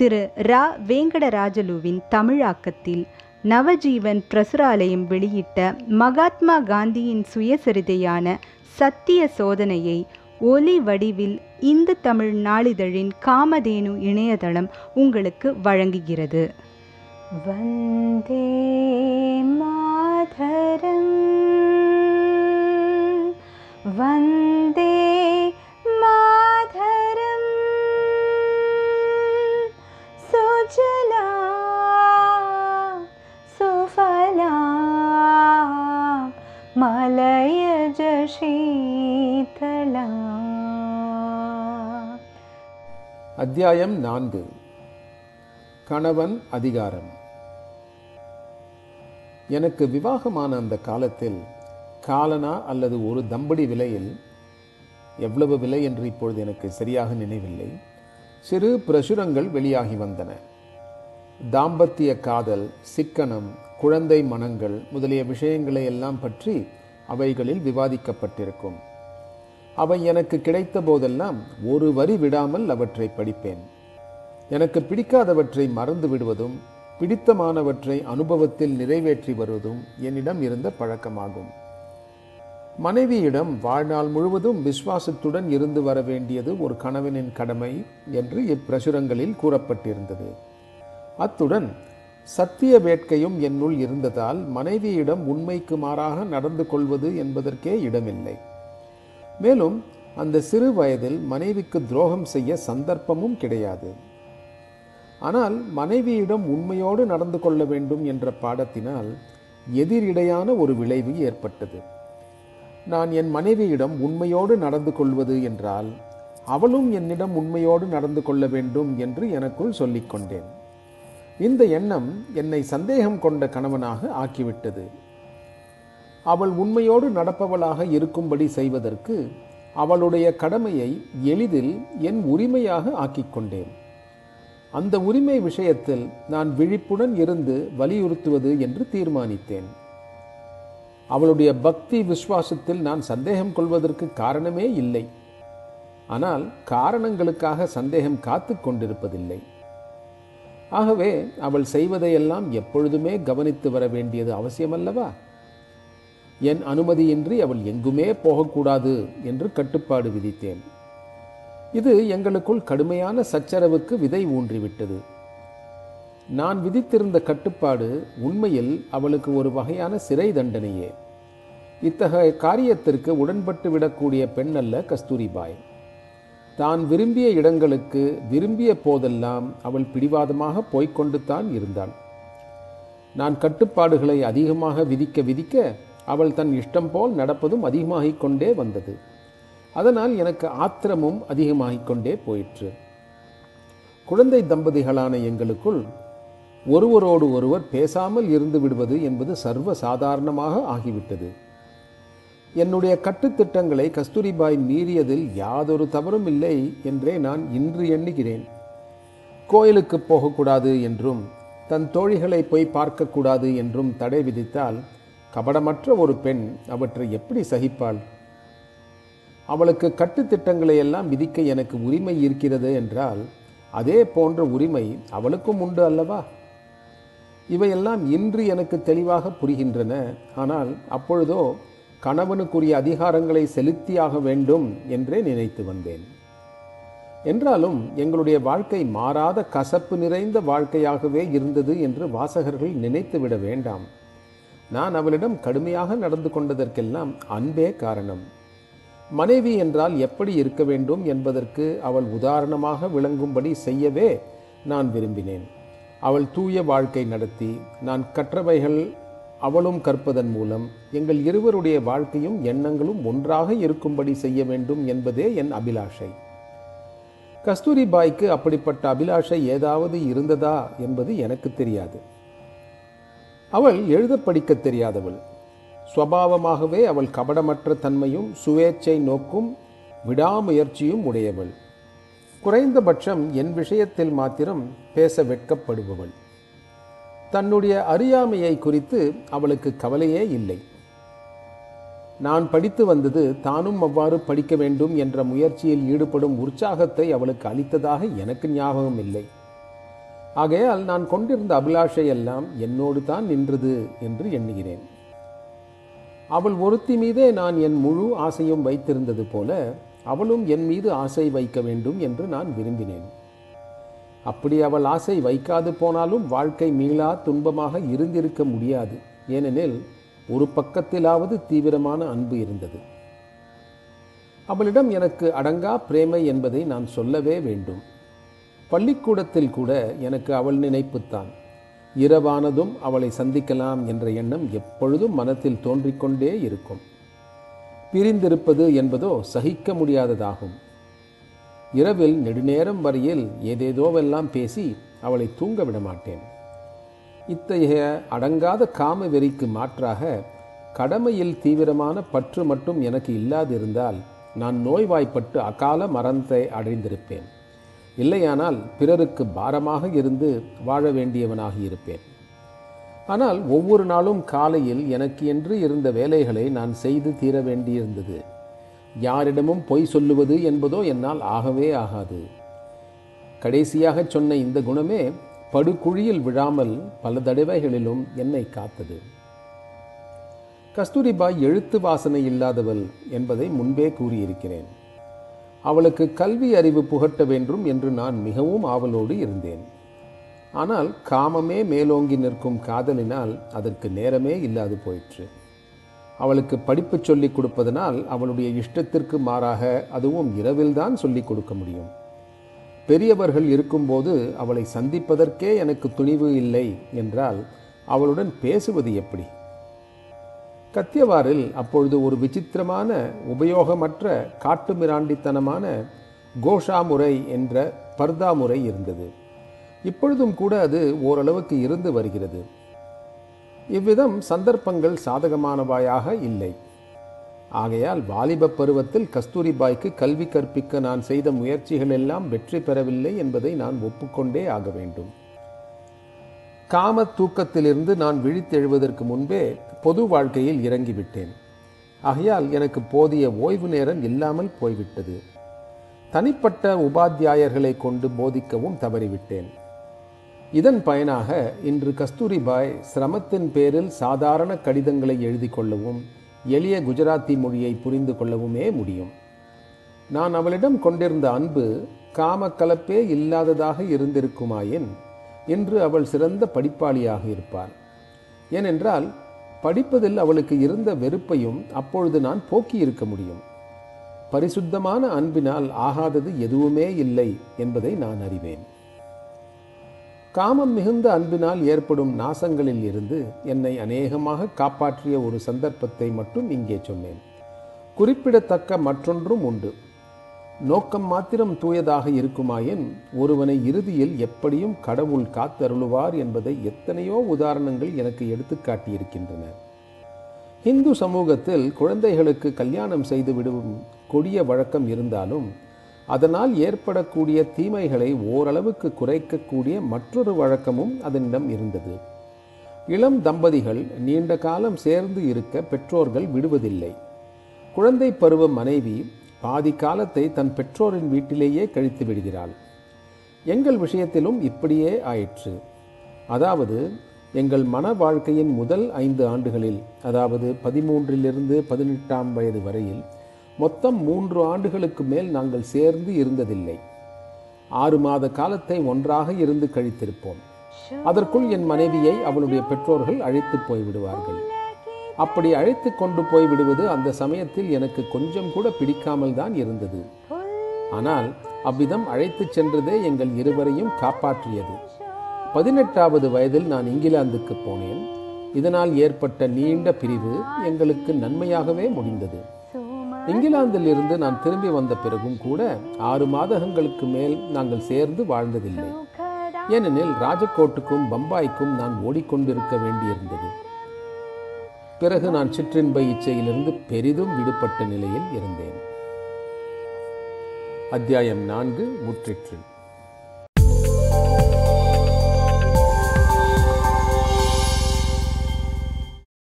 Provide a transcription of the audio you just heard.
திரு ரா வேங்கடராஜலுவின் தமிழாக்கத்தில் நவஜீவன் பிரசுராலயம் வெளியிட்ட மகாத்மா காந்தியின் சுயசரிதையான சத்திய சோதனையை ஒலி வடிவில் இந்து தமிழ் நாளிதழின் காமதேனு இணையதளம் உங்களுக்கு வழங்குகிறது வந்தே மாதரம் வந்தே மாதரம் சுஜலா சுஃபலா மலயஜ சீதலா அத்தியாயம் நான்கு கணவன் அதிகாரம் எனக்கு விவாகமான அந்த காலத்தில் காலனா அல்லது ஒரு தம்படி விலையில் எவ்வளவு விலை என்று இப்பொழுது எனக்கு சரியாக நினைவில்லை சிறு பிரசுரங்கள் வெளியாகி வந்தன தாம்பத்திய காதல் சிக்கனம் குழந்தை மனங்கள் முதலிய விஷயங்களை எல்லாம் பற்றி அவைகளில் விவாதிக்கப்பட்டிருக்கும் அவை எனக்கு கிடைத்த போதெல்லாம் ஒரு வரி விடாமல் அவற்றை படிப்பேன் எனக்கு பிடிக்காதவற்றை மறந்து விடுவதும் பிடித்தமானவற்றை அனுபவத்தில் நிறைவேற்றி வருவதும் என்னிடம் இருந்த பழக்கமாகும் மனைவியிடம் வாழ்நாள் முழுவதும் விசுவாசத்துடன் இருந்து வர வேண்டியது ஒரு கணவனின் கடமை என்று இப்பிரசுரங்களில் கூறப்பட்டிருந்தது அத்துடன் சத்திய வேட்கையும் என்னுள் இருந்ததால் மனைவியிடம் உண்மைக்கு மாறாக நடந்து கொள்வது என்பதற்கே இடமில்லை மேலும் அந்த சிறு வயதில் மனைவிக்கு துரோகம் செய்ய சந்தர்ப்பமும் கிடையாது ஆனால் மனைவியிடம் உண்மையோடு நடந்து கொள்ள வேண்டும் என்ற பாடத்தினால் எதிரிடையான ஒரு விளைவு ஏற்பட்டது நான் என் மனைவியிடம் உண்மையோடு நடந்து கொள்வது என்றால் அவளும் என்னிடம் உண்மையோடு நடந்து கொள்ள வேண்டும் என்று எனக்குள் சொல்லிக்கொண்டேன் இந்த எண்ணம் என்னை சந்தேகம் கொண்ட கணவனாக ஆக்கிவிட்டது அவள் உண்மையோடு நடப்பவளாக இருக்கும்படி செய்வதற்கு அவளுடைய கடமையை எளிதில் என் உரிமையாக ஆக்கிக் கொண்டேன் அந்த உரிமை விஷயத்தில் நான் விழிப்புடன் இருந்து வலியுறுத்துவது என்று தீர்மானித்தேன் அவளுடைய பக்தி விசுவாசத்தில் நான் சந்தேகம் கொள்வதற்கு காரணமே இல்லை ஆனால் காரணங்களுக்காக சந்தேகம் காத்து கொண்டிருப்பதில்லை ஆகவே அவள் செய்வதையெல்லாம் எப்பொழுதுமே கவனித்து வர வேண்டியது அவசியமல்லவா என் அனுமதியின்றி அவள் எங்குமே போகக்கூடாது என்று கட்டுப்பாடு விதித்தேன் இது எங்களுக்குள் கடுமையான சச்சரவுக்கு விதை ஊன்றிவிட்டது நான் விதித்திருந்த கட்டுப்பாடு உண்மையில் அவளுக்கு ஒரு வகையான சிறை தண்டனையே இத்தகைய காரியத்திற்கு உடன்பட்டு விடக்கூடிய பெண் அல்ல கஸ்தூரிபாய் தான் விரும்பிய இடங்களுக்கு விரும்பிய போதெல்லாம் அவள் பிடிவாதமாக போய்க்கொண்டு தான் இருந்தாள் நான் கட்டுப்பாடுகளை அதிகமாக விதிக்க விதிக்க அவள் தன் இஷ்டம் போல் நடப்பதும் அதிகமாகிக் கொண்டே வந்தது அதனால் எனக்கு ஆத்திரமும் அதிகமாகிக் கொண்டே போயிற்று குழந்தை தம்பதிகளான எங்களுக்குள் ஒருவரோடு ஒருவர் பேசாமல் இருந்து விடுவது என்பது சர்வ சாதாரணமாக ஆகிவிட்டது என்னுடைய கட்டுத்திட்டங்களை கஸ்தூரிபாய் மீறியதில் யாதொரு தவறும் இல்லை என்றே நான் இன்று எண்ணுகிறேன் கோயிலுக்கு போகக்கூடாது என்றும் தன் தோழிகளை போய் பார்க்கக்கூடாது என்றும் தடை விதித்தால் கபடமற்ற ஒரு பெண் அவற்றை எப்படி சகிப்பாள் அவளுக்கு கட்டுத்திட்டங்களை எல்லாம் விதிக்க எனக்கு உரிமை இருக்கிறது என்றால் அதே போன்ற உரிமை அவளுக்கும் உண்டு அல்லவா இவையெல்லாம் இன்று எனக்கு தெளிவாக புரிகின்றன ஆனால் அப்பொழுதோ கணவனுக்குரிய அதிகாரங்களை செலுத்தியாக வேண்டும் என்றே நினைத்து வந்தேன் என்றாலும் எங்களுடைய வாழ்க்கை மாறாத கசப்பு நிறைந்த வாழ்க்கையாகவே இருந்தது என்று வாசகர்கள் நினைத்துவிட வேண்டாம் நான் அவளிடம் கடுமையாக நடந்து கொண்டதற்கெல்லாம் அன்பே காரணம் மனைவி என்றால் எப்படி இருக்க வேண்டும் என்பதற்கு அவள் உதாரணமாக விளங்கும்படி செய்யவே நான் விரும்பினேன் அவள் தூய வாழ்க்கை நடத்தி நான் கற்றவைகள் அவளும் கற்பதன் மூலம் எங்கள் இருவருடைய வாழ்க்கையும் எண்ணங்களும் ஒன்றாக இருக்கும்படி செய்ய வேண்டும் என்பதே என் அபிலாஷை கஸ்தூரிபாய்க்கு அப்படிப்பட்ட அபிலாஷை ஏதாவது இருந்ததா என்பது எனக்கு தெரியாது அவள் எழுத படிக்க தெரியாதவள் சுவாவமாகவே அவள் கபடமற்ற தன்மையும் சுவேச்சை நோக்கும் விடாமுயற்சியும் உடையவள் குறைந்தபட்சம் என் விஷயத்தில் மாத்திரம் பேச வெட்கப்படுபவள் தன்னுடைய அறியாமையை குறித்து அவளுக்கு கவலையே இல்லை நான் படித்து வந்தது தானும் அவ்வாறு படிக்க வேண்டும் என்ற முயற்சியில் ஈடுபடும் உற்சாகத்தை அவளுக்கு அளித்ததாக எனக்கு ஞாபகம் இல்லை ஆகையால் நான் கொண்டிருந்த அபிலாஷை எல்லாம் என்னோடு தான் நின்றது என்று எண்ணுகிறேன் அவள் ஒருத்தி மீதே நான் என் முழு ஆசையும் வைத்திருந்தது போல அவளும் என் மீது ஆசை வைக்க வேண்டும் என்று நான் விரும்பினேன் அப்படி அவள் ஆசை வைக்காது போனாலும் வாழ்க்கை மீளா துன்பமாக இருந்திருக்க முடியாது ஏனெனில் ஒரு பக்கத்திலாவது தீவிரமான அன்பு இருந்தது அவளிடம் எனக்கு அடங்கா பிரேமை என்பதை நான் சொல்லவே வேண்டும் பள்ளிக்கூடத்தில் கூட எனக்கு அவள் நினைப்புத்தான் இரவானதும் அவளை சந்திக்கலாம் என்ற எண்ணம் எப்பொழுதும் மனத்தில் தோன்றிக்கொண்டே இருக்கும் பிரிந்திருப்பது என்பதோ சகிக்க முடியாததாகும் இரவில் நெடுநேரம் வரையில் ஏதேதோவெல்லாம் பேசி அவளை தூங்க விட மாட்டேன் இத்தகைய அடங்காத காம வெறிக்கு மாற்றாக கடமையில் தீவிரமான பற்று மட்டும் எனக்கு இல்லாதிருந்தால் நான் நோய்வாய்ப்பட்டு அகால மரணத்தை அடைந்திருப்பேன் இல்லையானால் பிறருக்கு பாரமாக இருந்து வாழ வேண்டியவனாக இருப்பேன் ஆனால் ஒவ்வொரு நாளும் காலையில் எனக்கு என்று இருந்த வேலைகளை நான் செய்து தீர வேண்டியிருந்தது யாரிடமும் பொய் சொல்லுவது என்பதோ என்னால் ஆகவே ஆகாது கடைசியாக சொன்ன இந்த குணமே படுகுழியில் விழாமல் பல தடவைகளிலும் என்னை காத்தது கஸ்தூரிபாய் எழுத்து வாசனை இல்லாதவள் என்பதை முன்பே கூறியிருக்கிறேன் அவளுக்கு கல்வி அறிவு புகட்ட வேண்டும் என்று நான் மிகவும் ஆவலோடு இருந்தேன் ஆனால் காமமே மேலோங்கி நிற்கும் காதலினால் அதற்கு நேரமே இல்லாது போயிற்று அவளுக்கு படிப்பு சொல்லிக் கொடுப்பதனால் அவளுடைய இஷ்டத்திற்கு மாறாக அதுவும் இரவில்தான் சொல்லிக் கொடுக்க முடியும் பெரியவர்கள் இருக்கும்போது அவளை சந்திப்பதற்கே எனக்கு துணிவு இல்லை என்றால் அவளுடன் பேசுவது எப்படி கத்தியவாரில் அப்பொழுது ஒரு விசித்திரமான உபயோகமற்ற காட்டுமிராண்டித்தனமான கோஷா முறை என்ற பர்தா முறை இருந்தது இப்பொழுதும் கூட அது ஓரளவுக்கு இருந்து வருகிறது இவ்விதம் சந்தர்ப்பங்கள் சாதகமானவாயாக இல்லை ஆகையால் வாலிப பருவத்தில் கஸ்தூரிபாய்க்கு கல்வி கற்பிக்க நான் செய்த முயற்சிகள் எல்லாம் வெற்றி பெறவில்லை என்பதை நான் ஒப்புக்கொண்டே ஆக வேண்டும் காம தூக்கத்திலிருந்து நான் விழித்தெழுவதற்கு முன்பே பொது வாழ்க்கையில் இறங்கிவிட்டேன் ஆகையால் எனக்கு போதிய ஓய்வு நேரம் இல்லாமல் போய்விட்டது தனிப்பட்ட உபாத்தியாயர்களை கொண்டு போதிக்கவும் தவறிவிட்டேன் இதன் பயனாக இன்று கஸ்தூரிபாய் சிரமத்தின் பேரில் சாதாரண கடிதங்களை எழுதி கொள்ளவும் எளிய குஜராத்தி மொழியை புரிந்து கொள்ளவுமே முடியும் நான் அவளிடம் கொண்டிருந்த அன்பு காம கலப்பே இல்லாததாக இருந்திருக்குமாயின் இன்று அவள் சிறந்த படிப்பாளியாக இருப்பாள் ஏனென்றால் படிப்பதில் அவளுக்கு இருந்த வெறுப்பையும் அப்பொழுது நான் போக்கி இருக்க முடியும் பரிசுத்தமான அன்பினால் ஆகாதது எதுவுமே இல்லை என்பதை நான் அறிவேன் காமம் மிகுந்த அன்பினால் ஏற்படும் நாசங்களில் இருந்து என்னை அநேகமாக காப்பாற்றிய ஒரு சந்தர்ப்பத்தை மட்டும் இங்கே சொன்னேன் குறிப்பிடத்தக்க மற்றொன்றும் உண்டு நோக்கம் மாத்திரம் தூயதாக இருக்குமாயின் ஒருவனை இறுதியில் எப்படியும் கடவுள் காத்தருளுவார் என்பதை எத்தனையோ உதாரணங்கள் எனக்கு எடுத்து காட்டியிருக்கின்றன இந்து சமூகத்தில் குழந்தைகளுக்கு கல்யாணம் செய்து விடும் கொடிய வழக்கம் இருந்தாலும் அதனால் ஏற்படக்கூடிய தீமைகளை ஓரளவுக்கு குறைக்கக்கூடிய மற்றொரு வழக்கமும் அதனிடம் இருந்தது இளம் தம்பதிகள் நீண்ட காலம் சேர்ந்து இருக்க பெற்றோர்கள் விடுவதில்லை குழந்தை பருவ மனைவி பாதி காலத்தை தன் பெற்றோரின் வீட்டிலேயே கழித்து விடுகிறாள் எங்கள் விஷயத்திலும் இப்படியே ஆயிற்று அதாவது எங்கள் மன வாழ்க்கையின் முதல் ஐந்து ஆண்டுகளில் அதாவது பதிமூன்றிலிருந்து பதினெட்டாம் வயது வரையில் மொத்தம் மூன்று ஆண்டுகளுக்கு மேல் நாங்கள் சேர்ந்து இருந்ததில்லை ஆறு மாத காலத்தை ஒன்றாக இருந்து கழித்திருப்போம் அதற்குள் என் மனைவியை அவளுடைய பெற்றோர்கள் அழைத்து போய் விடுவார்கள் அப்படி அழைத்து கொண்டு போய் விடுவது அந்த சமயத்தில் எனக்கு கொஞ்சம் கூட பிடிக்காமல் தான் இருந்தது ஆனால் அவ்விதம் அழைத்துச் சென்றதே எங்கள் இருவரையும் காப்பாற்றியது பதினெட்டாவது வயதில் நான் இங்கிலாந்துக்கு போனேன் இதனால் ஏற்பட்ட நீண்ட பிரிவு எங்களுக்கு நன்மையாகவே முடிந்தது இங்கிலாந்தில் இருந்து நான் திரும்பி வந்த பிறகும் கூட ஆறு மாதங்களுக்கு மேல் நாங்கள் சேர்ந்து வாழ்ந்ததில்லை ஏனெனில் ராஜகோட்டுக்கும் பம்பாய்க்கும் நான் ஓடிக்கொண்டிருக்க வேண்டியிருந்தது பிறகு நான் சிற்றின்ப இச்சையிலிருந்து பெரிதும் விடுபட்ட நிலையில் இருந்தேன் அத்தியாயம் நான்கு முற்றிற்று